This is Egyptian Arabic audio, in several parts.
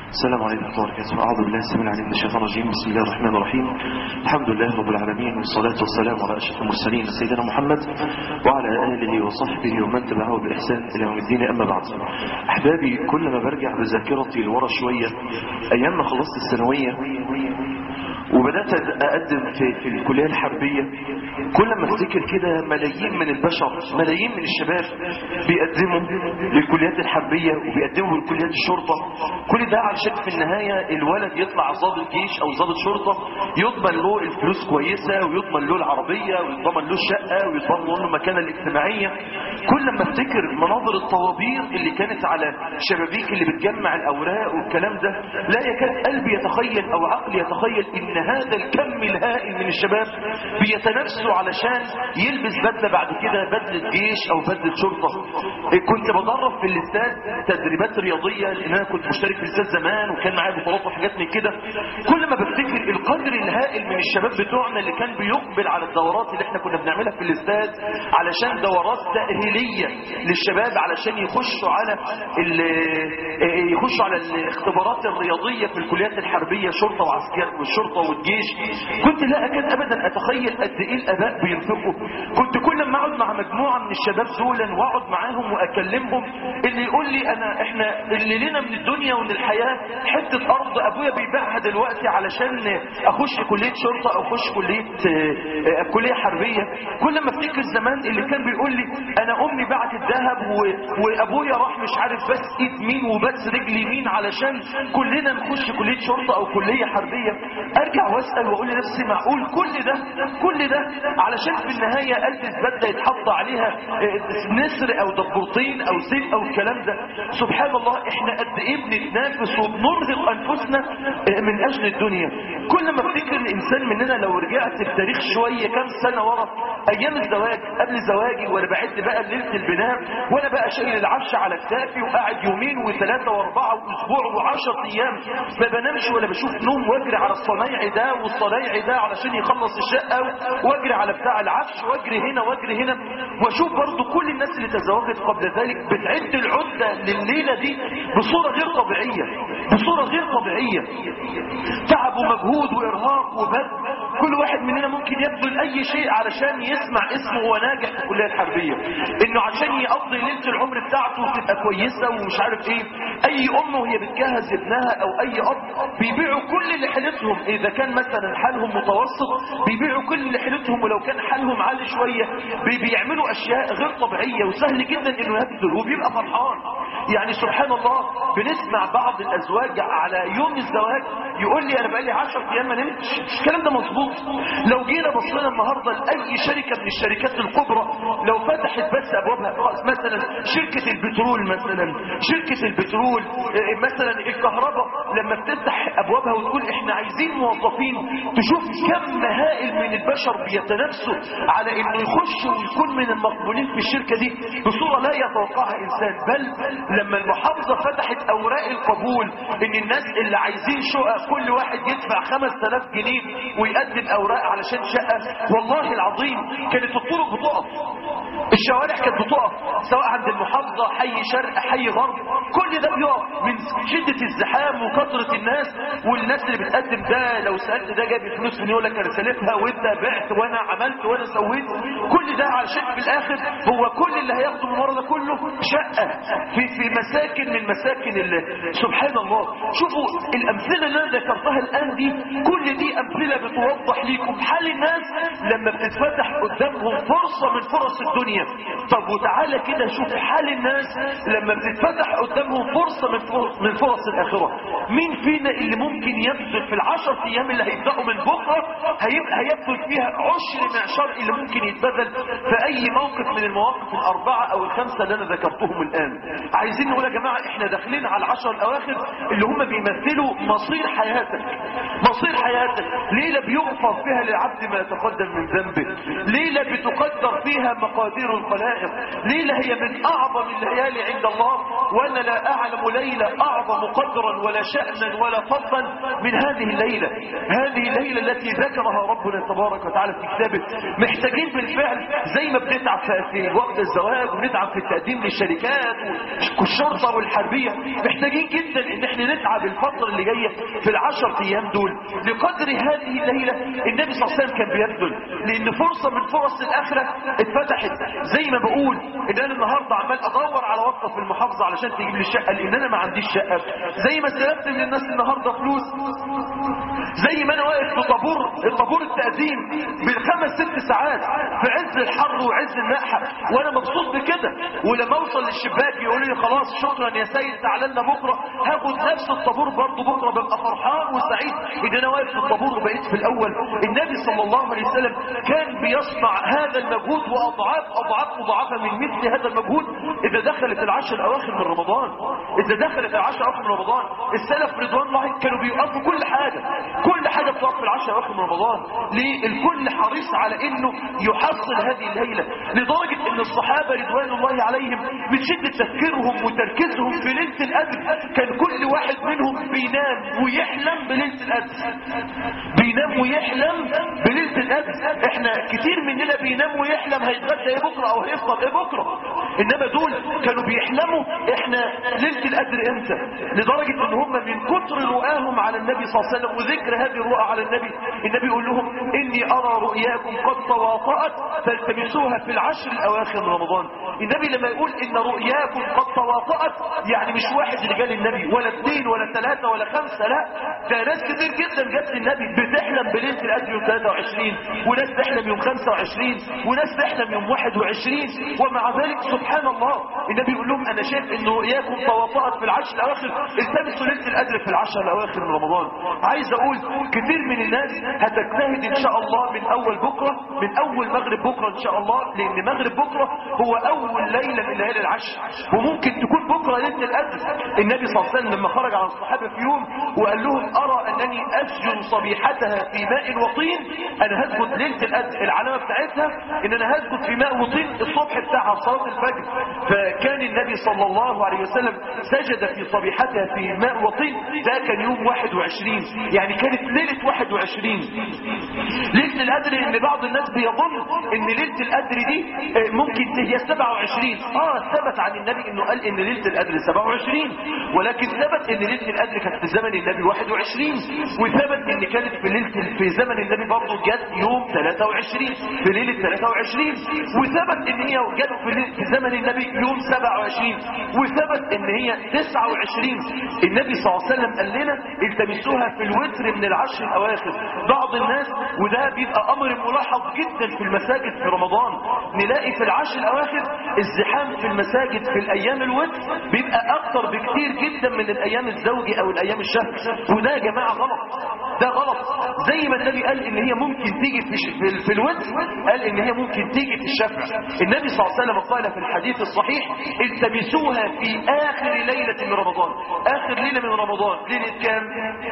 السلام عليكم ورحمة الله وبركاته أعوذ بالله السميع العليم من الشيطان الرجيم بسم الله الرحمن الرحيم الحمد لله رب العالمين والصلاة والسلام على أشرف المرسلين سيدنا محمد وعلى آله وصحبه ومن تبعه بإحسان إلى يوم الدين أما بعد أحبابي كل ما برجع بذاكرتي لورا شوية أيام ما خلصت الثانوية وبدأت أقدم في, في الكلية الحربية كل ما افتكر كده ملايين من البشر ملايين من الشباب بيقدموا للكليات الحربية وبيقدموا لكليات الشرطة كل ده علشان في النهاية الولد يطلع ضابط جيش أو ضابط شرطة يضمن له الفلوس كويسة ويضمن له العربية ويضمن له الشقة ويضمن له المكانة الاجتماعية كل ما افتكر مناظر الطوابير اللي كانت على شبابيك اللي بتجمع الأوراق والكلام ده لا يكاد قلبي يتخيل أو عقلي يتخيل إن هذا الكم الهائل من الشباب بيتنافسوا علشان يلبس بدلة بعد كده بدلة جيش أو بدلة شرطة كنت بدرب في الاستاد تدريبات رياضية لأن أنا كنت مشترك في الاستاد زمان وكان معايا بطولات وحاجات من كده كل ما بفتكر القدر الهائل من الشباب بتوعنا اللي كان بيقبل على الدورات اللي احنا كنا بنعملها في الاستاد علشان دورات تأهيلية للشباب علشان يخشوا على يخشوا على الاختبارات الرياضية في الكليات الحربية شرطة وعسكر والشرطة والجيش كنت لا أكاد أبدا أتخيل قد إيه الآباء بينفقوا كنت كل ما أقعد مع مجموعة من الشباب دولا وأقعد معاهم وأكلمهم اللي يقول لي أنا إحنا اللي لنا من الدنيا ومن الحياة حتة أرض أبويا بيبيعها دلوقتي علشان أخش كلية شرطة أو أخش كلية كلية حربية كل ما أفتكر زمان اللي كان بيقول لي أنا أمي باعت الذهب وأبويا راح مش عارف بس إيد مين وبس رجل يمين علشان كلنا نخش كلية شرطة أو كلية حربية ارجع واسال واقول لنفسي معقول كل ده كل ده علشان في النهايه البس بدله يتحط عليها نسر او دبورتين او سيف او الكلام ده سبحان الله احنا قد ايه بنتنافس وبنرهق انفسنا من اجل الدنيا كل ما افتكر الانسان مننا لو رجعت التاريخ شويه كام سنه ورا ايام الزواج قبل زواجي وانا بعد بقى ليله البناء وانا بقى شايل العفش على كتافي وقاعد يومين وثلاثه واربعه واسبوع وعشر ايام ما بنامش ولا بشوف نوم واجري على الصنايعي ده والصنايعي ده علشان يخلص الشقه واجري على بتاع العفش واجري هنا واجري هنا واشوف برضو كل الناس اللي تزوجت قبل ذلك بتعد العده لليله دي بصوره غير طبيعيه بصوره غير طبيعيه تعب ومجهود وارهاق وبذل كل واحد مننا ممكن يبذل اي شيء علشان يسمع اسمه وهو ناجح في الكليه الحربيه انه عشان يقضي ليله العمر بتاعته وتبقى كويسه ومش عارف ايه اي ام وهي بتجهز ابنها او اي اب بيبيعوا كل اللي حيلتهم اذا كان مثلا حالهم متوسط بيبيعوا كل اللي حيلتهم ولو كان حالهم عالي شويه بيعملوا اشياء غير طبيعيه وسهل جدا انه يبذل وبيبقى فرحان يعني سبحان الله بنسمع بعض الازواج على يوم الزواج يقول لي انا بقالي 10 ايام ما نمتش الكلام ده مظبوط لو جينا بصينا النهارده لاي شركه من الشركات الكبرى لو فتحت بس ابوابها مثلا شركه البترول مثلا شركه البترول مثلا الكهرباء لما بتفتح ابوابها وتقول احنا عايزين موظفين تشوف كم هائل من البشر بيتنافسوا على انه يخشوا ويكون من المقبولين في الشركه دي بصوره لا يتوقعها انسان بل لما المحافظه فتحت اوراق القبول ان الناس اللي عايزين شقق كل واحد يدفع 5000 جنيه ويقدم اوراق علشان شقه والله العظيم كانت الطرق بتقف الشوارع كانت بتقف سواء عند المحافظه حي شرق حي غرب كل ده بيقف من شده الزحام وكثره الناس والناس اللي بتقدم ده لو سالت ده جاب فلوس من يقول لك انا سالفها وانت بعت وانا عملت وانا سويت كل ده علشان في الاخر هو كل اللي هياخده من ورا ده كله شقه في في مساكن من مساكن الله سبحان الله شوفوا الامثله اللي انا ذكرتها الان دي كل دي امثله بتوضح ليكم حال الناس لما بتتفتح قدامهم فرصه من فرص الدنيا طب وتعالى كده شوف حال الناس لما بتتفتح قدامهم فرصه من فرص من فرص الاخره مين فينا اللي ممكن يبذل في العشر ايام اللي هيبداوا من بكره هيبقى هيبذل فيها عشر معشار اللي ممكن يتبذل في اي موقف من المواقف الاربعه او الخمسه اللي انا ذكرتهم الان عايزين نقول يا جماعه احنا داخلين على العشر الاواخر اللي هم بيمثلوا مصير حياتك مصير حياتك ليله بيغفر فيها للعبد ما يتقدم من ذنبه ليله بتقدر فيها مقادير الخلائق ليله هي من اعظم الليالي عند الله وانا لا اعلم ليله اعظم قدرا ولا شأنا ولا فضلا من هذه الليلة هذه الليلة التي ذكرها ربنا تبارك وتعالى في كتابه محتاجين بالفعل زي ما بنتعب في وقت الزواج ونتعب في التقديم للشركات والشرطة والحربية محتاجين جدا ان احنا نتعب الفترة اللي جاية في العشر ايام دول لقدر هذه الليلة النبي صلى الله عليه وسلم كان بيبذل لان فرصة من فرص الاخرة اتفتحت زي ما بقول ان انا النهاردة عمال ادور على وقفة في المحافظة علشان تجيب لي الشقة لان انا ما عنديش شقة زي ما استلفت من الناس النهاردة فلوس زي ما انا واقف في طابور طابور التقديم بالخمس ست ساعات في عز الحر وعز النقحة وانا مبسوط بكده ولما اوصل للشباك يقولوا لي خلاص شكرا يا سيد تعالى لنا بكره هاخد نفس الطابور برضه بكره ببقى فرحان وسعيد ان انا واقف في الطابور وبقيت في الاول النبي صلى الله عليه وسلم كان بيصنع هذا المجهود واضعاف اضعاف مضاعفه من مثل هذا المجهود اذا دخلت العشر الاواخر من رمضان اذا دخلت العشر الاواخر من رمضان السلف رضوان الله كانوا بيوقفوا كل حاجه كل حاجه بتقف في العشر الاواخر من رمضان ليه الكل حريص على انه يحصل هذه الليله لدرجه ان الصحابه رضوان الله عليهم من شده تفكيرهم وتركيزهم في ليله القدر كان كل واحد منهم بينام ويحلم بليله القدر بينام ويحلم بليله القدر احنا كتير مننا بينام ويحلم هيتغدى ايه بكره او هيفطر ايه بكره انما دول كانوا بيحلموا احنا ليله القدر امتى لدرجه ان هم من كتر رؤاهم على النبي صلى الله عليه وسلم وذكر هذه الرؤى على النبي النبي يقول لهم اني ارى رؤياكم قد تواطأت فالتمسوها في العشر الاواخر من رمضان النبي لما يقول ان رؤياكم قد تواطأت يعني مش واحد اللي جال النبي ولا اثنين ولا ثلاثة ولا خمسة لا ده ناس كتير جدا جت للنبي بتحلم بليلة القدر يوم 23 وناس تحلم يوم 25 وناس تحلم يوم 21 ومع ذلك سبحان الله النبي يقول لهم انا شايف ان رؤياكم تواطأت في العشر الاواخر التمسوا ليلة القدر في العشر الاواخر من رمضان عايز اقول كتير من الناس هتجتهد ان شاء الله من اول بكرة من اول مغرب بكرة ان شاء الله لان مغرب بكرة هو اول ليلة من ليالي العشر وممكن تكون بكرة ليلة القدر النبي صلى الله عليه وسلم لما خرج على الصحابة في يوم وقال لهم ارى انني اسجد صبيحتها في ماء وطين انا هسجد ليلة القدر العلامة بتاعتها ان انا هسجد في ماء وطين الصبح بتاعها صلاة الفجر فكان النبي صلى الله عليه وسلم سجد في صبيحتها في ماء وطين ده كان يوم 21 يعني كانت ليلة 21 ليلة القدر ان بعض الناس بيظن ان ليلة القدر دي ممكن هي 27 اه ثبت عن النبي انه قال ان ليلة القدر 27 ولكن ثبت ان ليلة القدر كانت في زمن النبي 21 وثبت ان كانت في ليلة في زمن النبي برضه جت يوم 23 في ليلة 23 وثبت ان هي جت في, ليلة في زمن النبي يوم 27 وثبت ان هي 29 النبي صلى الله عليه وسلم قال لنا التمسوها في الوتر من العشر الاواخر بعض الناس وده بيبقى امر ملاحظ جدا في المساجد في رمضان نلاقي في العشر الاواخر الزحام في المساجد في الايام الوتر بيبقى اكتر بكتير جدا من الايام الزوجي او الايام الشهر وده يا جماعه غلط ده غلط زي ما النبي قال ان هي ممكن تيجي في, في, في الوتر قال ان هي ممكن تيجي في الشفع النبي صلى الله عليه وسلم قال في الحديث الصحيح التمسوها في اخر ليله من رمضان اخر ليله من رمضان ليله كام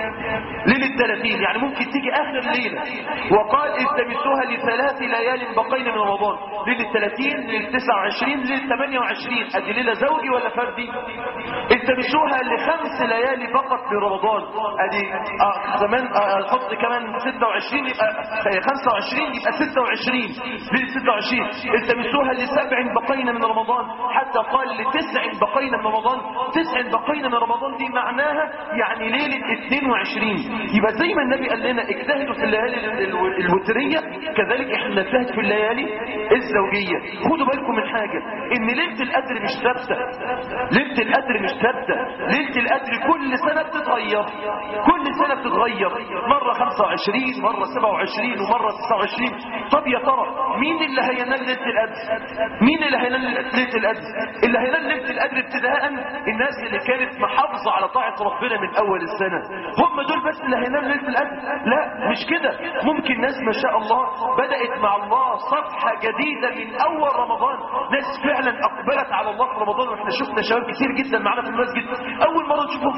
ليله 30 يعني ممكن تيجي اخر ليله وقال التمسوها لثلاث ليال بقين من رمضان ليله 30 ليله 29 ليله 28 ادي ليله زوجي ولا فردي التمسوها لخمس ليالي فقط في رمضان ادي آه كمان حط كمان 26 يبقى 25 يبقى 26 ليله 26 التمسوها لسبع بقين من رمضان حتى قال لتسع بقين من رمضان تسع بقين من رمضان دي معناها يعني ليله 22 يبقى زي ما النبي قال لنا اجتهدوا في الليالي الوتريه كذلك احنا نجتهد في الليالي الزوجيه خدوا بالكم من حاجه ان ليله القدر مش ثابته ليله القدر مش ثابته ليله القدر كل سنه بتتغير كل سنه بتتغير مره 25 مره 27 ومره 29 طب يا ترى مين اللي هينال ليله القدر مين اللي هينال ليله القدر اللي هينال ليله القدر ابتداء الناس اللي كانت محافظه على طاعه ربنا من اول السنه هم دول بس اللي هينال ليله القدر لا مش كده ممكن ناس ما شاء الله بدات مع الله صفحه جديده من اول رمضان ناس فعلا اقبلت على الله في رمضان واحنا شفنا شباب كتير جدا معانا في المسجد اول مره نشوفهم في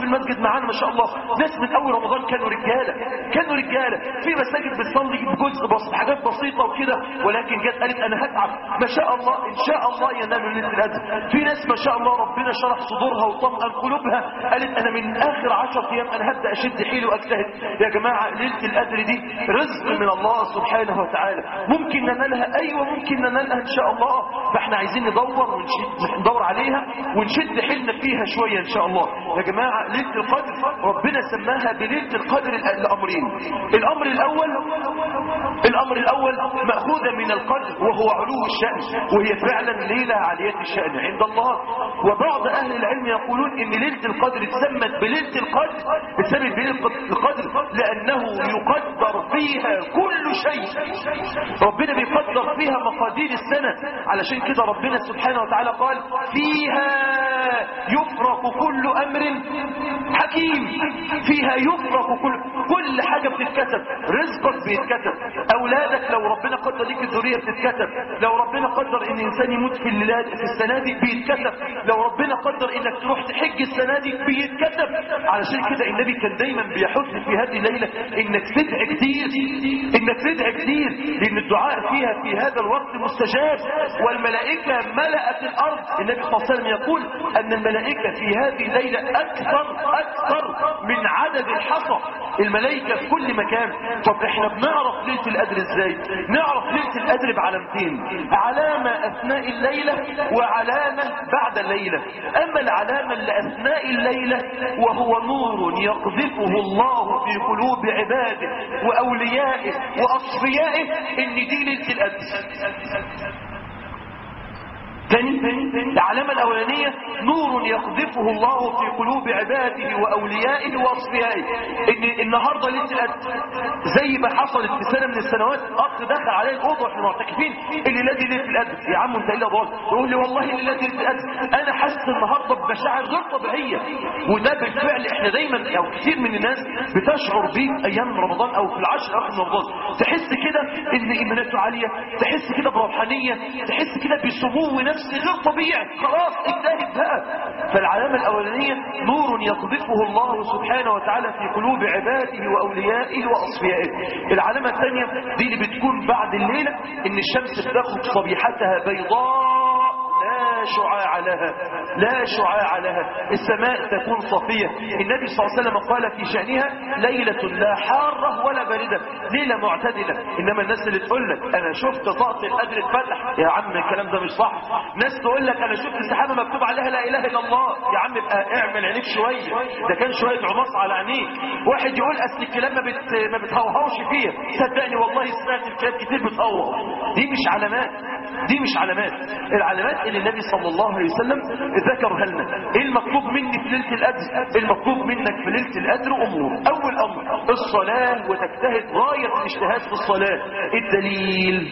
المسجد معانا ما شاء الله ناس من اول رمضان كانوا رجاله كانوا رجاله في مساجد بتصلي بجزء بسيط حاجات بسيطه وكده ولكن جت قالت انا هتعب ما شاء الله ان شاء الله ينالوا ليله القدر في ناس ما شاء الله ربنا شرح صدورها وطمأن قلوبها قالت انا من اخر 10 ايام انا هبدا اشد حيلي واجتهد يا جماعه ليله القدر دي رزق من الله سبحانه وتعالى ممكن ننالها ايوه ممكن ننالها ان شاء الله فاحنا عايزين ندور ونشد ندور عليها ونشد حيلنا فيها شويه ان شاء الله يا جماعه ليله القدر ربنا سماها بليله القدر لامرين الامر الاول الامر الاول ماخوذه من القدر وهو علو الشان وهي فعلا ليله عاليه الشان عند الله وبعض اهل العلم يقولون ان ليله القدر اتسمت بليله القدر بسبب ليله القدر لانه يقدر فيها كل شيء ربنا بيقدر فيها مقادير السنه علشان كده ربنا سبحانه وتعالى قال فيها يفرق كل امر حكيم فيها يفرق كل كل حاجه بتتكتب رزقك بيتكتب اولادك لو ربنا قدر ليك الذريه بتتكتب لو ربنا قدر ان انسان يموت في الليلات في السنه دي بيتكتب لو ربنا قدر انك تروح تحج السنه دي بيتكتب علشان كده النبي كان دايما بيحث في هذه الليله انك تدعي كتير انك تدعي كتير لان الدعاء فيها في هذا الوقت مستجاب والملائكه ملأت الارض النبي صلى الله عليه وسلم يقول ان الملائكه في هذه الليله اكثر اكثر من عدد الحصى الملائكه في كل مكان طب احنا بنعرف ليله القدر ازاي نعرف ليله القدر بعلامتين علامه اثناء الليله وعلامه بعد الليله اما العلامه اللي اثناء الليله وهو نور يقذفه الله في قلوب عباده واوليائه واصفيائه ان دي ليله القدر تاني العلامة الأولانية نور يقذفه الله في قلوب عباده وأوليائه وأصفيائه إن النهاردة ليلة القدر زي ما حصلت في سنة من السنوات أخ دخل علي الأوضة وإحنا معتكفين اللي لادي ليلة القدر يا عم أنت إيه ضال يقول لي والله اللي لادي ليلة القدر أنا حاسس النهاردة بمشاعر غير طبيعية وده بالفعل إحنا دايما أو كتير من الناس بتشعر بيه أيام رمضان أو في العشر أواخر من رمضان تحس كده إن إيماناته عالية تحس كده بروحانية تحس كده بسمو نفس غير طبيعي خلاص اجتهد بقى فالعلامة الأولانية نور يقذفه الله سبحانه وتعالى في قلوب عباده وأوليائه وأصفيائه العلامة الثانية دي اللي بتكون بعد الليلة إن الشمس بتاخد صبيحتها بيضاء لا شعاع لها لا شعاع لها السماء تكون صفية النبي صلى الله عليه وسلم قال في شأنها ليلة لا حارة ولا باردة ليلة معتدلة إنما الناس اللي تقول لك أنا شفت طاقة القدر اتفتح يا عم الكلام ده مش صح ناس تقول لك أنا شفت سحابة مكتوب عليها لا إله إلا الله يا عم ابقى اعمل عينيك شوية ده كان شوية عماص على عينيك واحد يقول أصل الكلام ما, بت... ما بتهوهوش فيها صدقني والله سمعت الكلام كتير بتهوه دي مش علامات دي مش علامات العلامات اللي النبي صلى الله عليه وسلم ذكرها لنا ايه المطلوب مني في ليله القدر المطلوب منك في ليله القدر امور اول امر الصلاه وتجتهد غايه الاجتهاد في الصلاه الدليل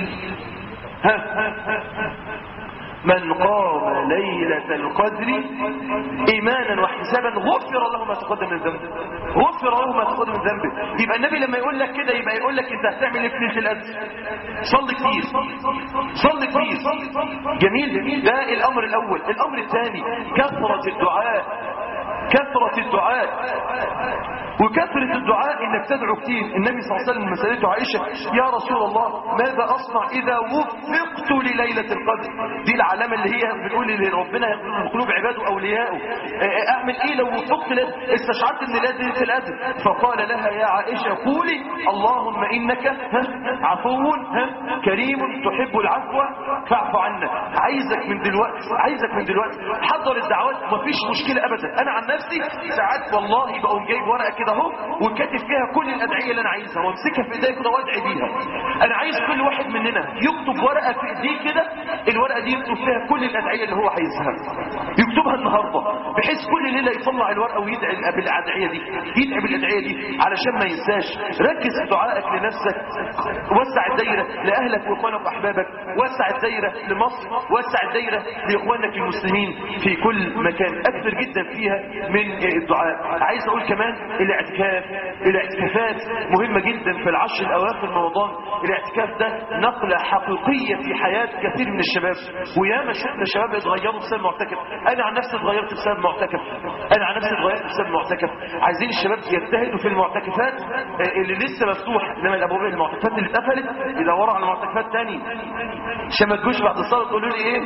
ها من قام ليلة القدر إيمانا واحتسابا غفر له ما تقدم من ذنبه غفر له ما تقدم من ذنبه يبقى النبي لما يقول لك كده يبقى يقول لك انت هتعمل ايه في ليلة القدر صلي كتير صلي كتير جميل ده الأمر الأول الأمر الثاني كثرة الدعاء كثرة الدعاء وكثرة الدعاء انك تدعو كتير النبي صلى الله عليه وسلم مسألته عائشة يا رسول الله ماذا اصنع اذا وفقت لليلة القدر دي العلامة اللي هي بنقول اللي ربنا يقول قلوب عباده واوليائه اعمل ايه لو وفقت استشعرت ان ليلة القدر فقال لها يا عائشة قولي اللهم انك عفو كريم تحب العفو فاعف عنا عايزك من دلوقتي عايزك من دلوقتي حضر الدعوات ومفيش مشكلة ابدا انا عن نفسي ساعات والله بقوم جايب ورقه كده اهو وكاتب فيها كل الادعيه اللي انا عايزها وامسكها في ايديا كده وادعي بيها انا عايز كل واحد مننا يكتب ورقه في ايديه كده الورقه دي يكتب فيها كل الادعيه اللي هو عايزها يكتبها النهارده بحيث كل ليله يطلع الورقه ويدعي بالادعيه دي يدعي بالادعيه دي علشان ما ينساش ركز في دعائك لنفسك وسع الدايره لاهلك واخوانك واحبابك وسع الدايره لمصر وسع الدايره لاخوانك المسلمين في كل مكان اكثر جدا فيها من الدعاء عايز اقول كمان الاعتكاف الاعتكافات مهمة جدا في العشر الاواخر من رمضان الاعتكاف ده نقلة حقيقية في حياة كثير من الشباب وياما شفنا شباب اتغيروا بسبب معتكف انا عن نفسي اتغيرت بسبب معتكف انا عن نفسي اتغيرت بسبب معتكف عايزين الشباب يجتهدوا في المعتكفات اللي لسه مفتوحة انما الابواب المعتكفات اللي اتقفلت يدوروا على معتكفات تاني عشان ما تجوش بعد الصلاه تقولوا لي ايه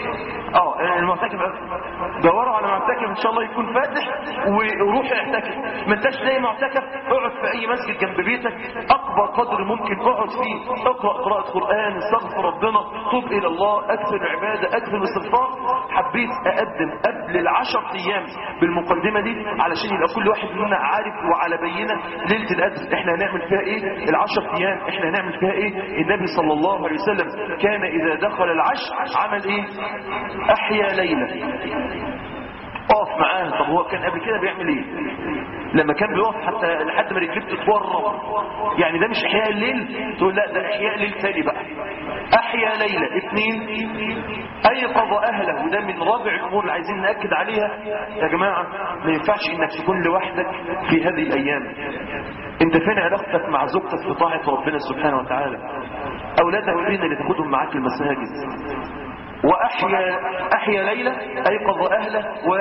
اه المعتكف دوروا على معتكف ان شاء الله يكون فاتح وروح اعتكف ما انتش لاقي معتكف اقعد في اي مسجد جنب بيتك اكبر قدر ممكن اقعد فيه اقرا قراءه قران استغفر ربنا توب الى الله اكثر عباده اكثر استغفار حبيت اقدم قبل العشر ايام بالمقدمه دي علشان يبقى كل واحد مننا عارف وعلى بينه ليله القدر احنا هنعمل فيها ايه العشر ايام احنا هنعمل فيها ايه النبي صلى الله عليه وسلم كان اذا دخل العشر عمل ايه احيا ليله اقف معاه طب هو كان قبل كده بيعمل ايه لما كان بيقف حتى لحد ما رجليه تتورم يعني ده مش احياء الليل تقول لا ده احياء ليل تاني بقى احيا ليله اثنين ايقظ اهله وده من رابع الامور اللي عايزين ناكد عليها يا جماعه ما ينفعش انك تكون لوحدك في هذه الايام انت فين علاقتك مع زوجتك في طاعه ربنا سبحانه وتعالى اولادك فين اللي تاخدهم معاك المساجد وأحيا أحيا ليلة أيقظ أهله و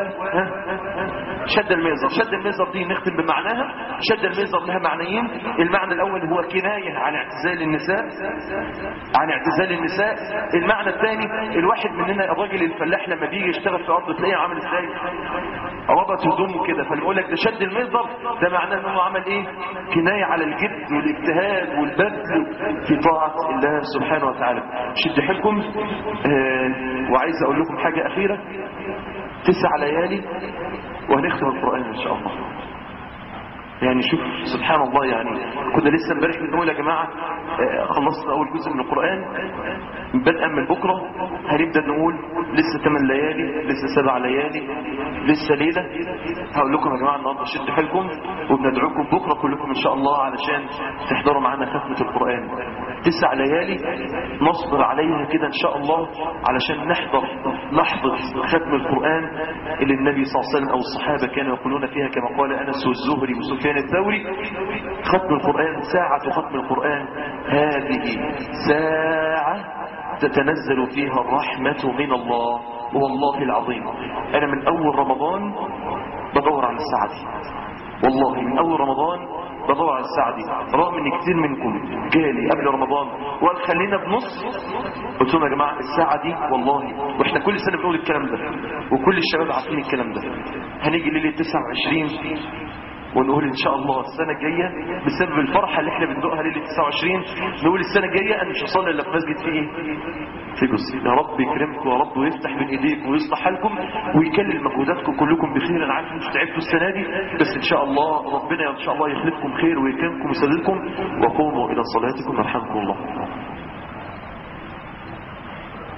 شد الميزر شد الميزر دي نختم بمعناها شد الميزر لها معنيين المعنى الأول هو كناية عن اعتزال النساء عن اعتزال النساء المعنى الثاني الواحد مننا الراجل الفلاح لما بيجي يشتغل في أرضه تلاقيه عامل ازاي ربط هدومه كده فنقول لك ده شد الميزر ده معناه انه عمل ايه كناية على الجد والاجتهاد والبذل في طاعة الله سبحانه وتعالى شد حيلكم آه وعايز اقول لكم حاجة اخيرة تسع ليالي وهنختم القرآن ان شاء الله يعني شوف سبحان الله يعني كنا لسه امبارح بنقول يا جماعة خلصنا اول جزء من القرآن بدءا من بكرة هنبدأ نقول لسه 8 ليالي لسه 7 ليالي لسه ليلة هقول لكم يا جماعة النهارده شدوا حيلكم وبندعوكم بكرة كلكم ان شاء الله علشان تحضروا معانا ختمة القرآن تسع ليالي نصبر عليها كده ان شاء الله علشان نحضر لحظة ختم القرآن اللي النبي صلى الله عليه وسلم او الصحابة كانوا يقولون فيها كما قال انس والزهري وسفيان الثوري ختم القرآن ساعة ختم القرآن هذه ساعة تتنزل فيها الرحمة من الله والله العظيم أنا من أول رمضان بدور على الساعة دي والله من أول رمضان بدور على الساعة دي رغم ان كتير منكم جالي قبل رمضان وقال خلينا بنص قلت لهم يا جماعة الساعة دي والله واحنا كل سنة بنقول الكلام ده وكل الشباب عارفين الكلام ده هنيجي ليلة 29 ونقول ان شاء الله السنة الجاية بسبب الفرحة اللي احنا بندوقها ليلة 29 نقول السنة الجاية انا مش هصلي الا في مسجد فيه ايه في جزء يا رب يكرمكم يا رب ويفتح من ايديكم ويصلح حالكم ويكلل مجهوداتكم كلكم بخير انا عارف انتوا تعبتوا السنة دي بس ان شاء الله ربنا ان شاء الله يخلفكم خير ويكرمكم ويسددكم وقوموا الى صلاتكم يرحمكم الله